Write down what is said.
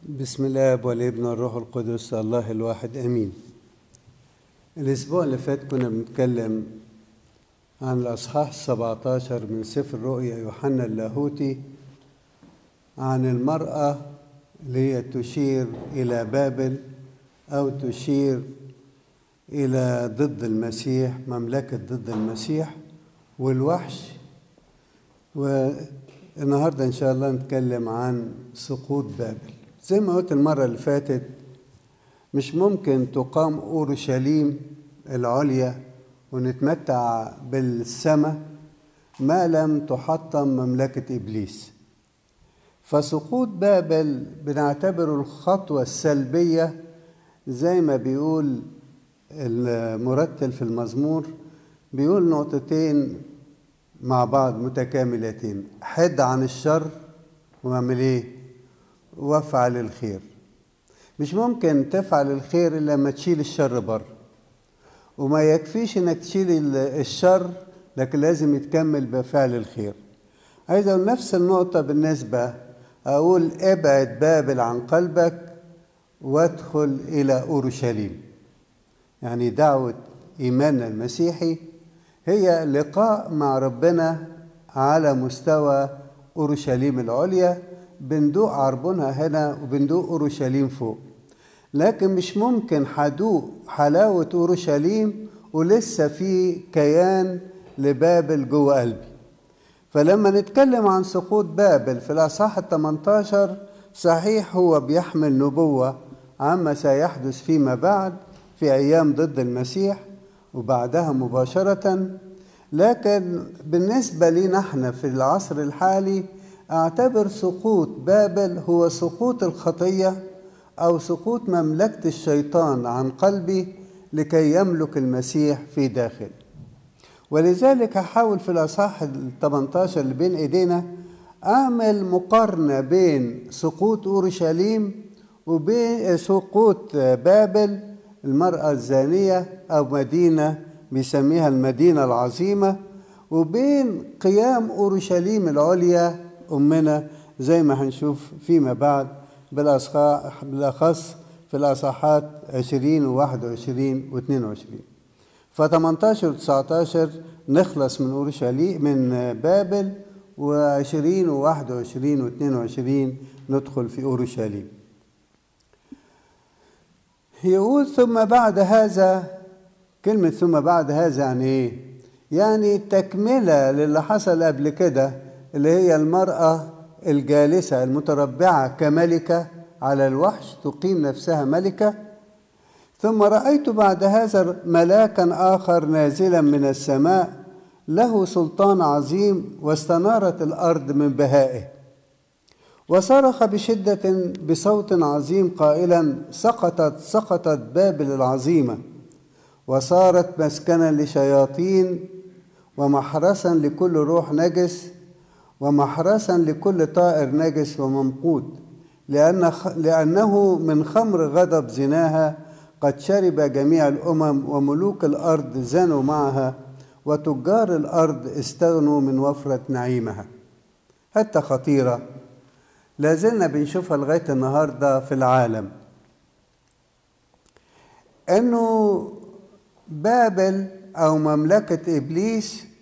بسم الله والابن والروح القدس الله الواحد امين الاسبوع اللي فات كنا بنتكلم عن الاصحاح 17 من سفر رؤيا يوحنا اللاهوتي عن المراه اللي هي تشير الى بابل او تشير الى ضد المسيح مملكه ضد المسيح والوحش والنهارده ان شاء الله نتكلم عن سقوط بابل زي ما قلت المره اللي فاتت مش ممكن تقام اورشليم العليا ونتمتع بالسماء ما لم تحطم مملكه ابليس فسقوط بابل بنعتبره الخطوه السلبيه زي ما بيقول المرتل في المزمور بيقول نقطتين مع بعض متكاملتين حد عن الشر واعمل ايه وافعل الخير مش ممكن تفعل الخير الا لما تشيل الشر بره وما يكفيش انك تشيل الشر لكن لازم يتكمل بفعل الخير عايز اقول نفس النقطة بالنسبة اقول ابعد بابل عن قلبك وادخل الى اورشليم يعني دعوة ايماننا المسيحي هي لقاء مع ربنا على مستوى اورشليم العليا بندوق عربونها هنا وبندوق اورشليم فوق لكن مش ممكن هدوق حلاوة اورشليم ولسه في كيان لبابل جوه قلبي فلما نتكلم عن سقوط بابل في الاصحاح ال 18 صحيح هو بيحمل نبوة عما سيحدث فيما بعد في ايام ضد المسيح وبعدها مباشرة لكن بالنسبة لنا احنا في العصر الحالي اعتبر سقوط بابل هو سقوط الخطية أو سقوط مملكة الشيطان عن قلبي لكي يملك المسيح في داخل ولذلك هحاول في الأصحاح ال 18 اللي بين إيدينا أعمل مقارنة بين سقوط أورشليم وبين سقوط بابل المرأة الزانية أو مدينة بيسميها المدينة العظيمة وبين قيام أورشليم العليا أمنا زي ما هنشوف فيما بعد بالأخص في الأصحاحات 20 و 21 و 22 ف 18 و 19 نخلص من أورشليم من بابل و20 و 21 و 22 ندخل في أورشليم يقول ثم بعد هذا كلمة ثم بعد هذا يعني إيه؟ يعني تكملة للي حصل قبل كده اللي هي المرأة الجالسة المتربعة كملكة على الوحش تقيم نفسها ملكة ثم رأيت بعد هذا ملاكا آخر نازلا من السماء له سلطان عظيم واستنارت الأرض من بهائه وصرخ بشدة بصوت عظيم قائلا سقطت سقطت بابل العظيمة وصارت مسكنا لشياطين ومحرسا لكل روح نجس ومحرسا لكل طائر نجس وممقوت لأن لأنه من خمر غضب زناها قد شرب جميع الأمم وملوك الأرض زنوا معها وتجار الأرض استغنوا من وفرة نعيمها حتى خطيرة لازلنا بنشوفها لغاية النهاردة في العالم أنه بابل أو مملكة إبليس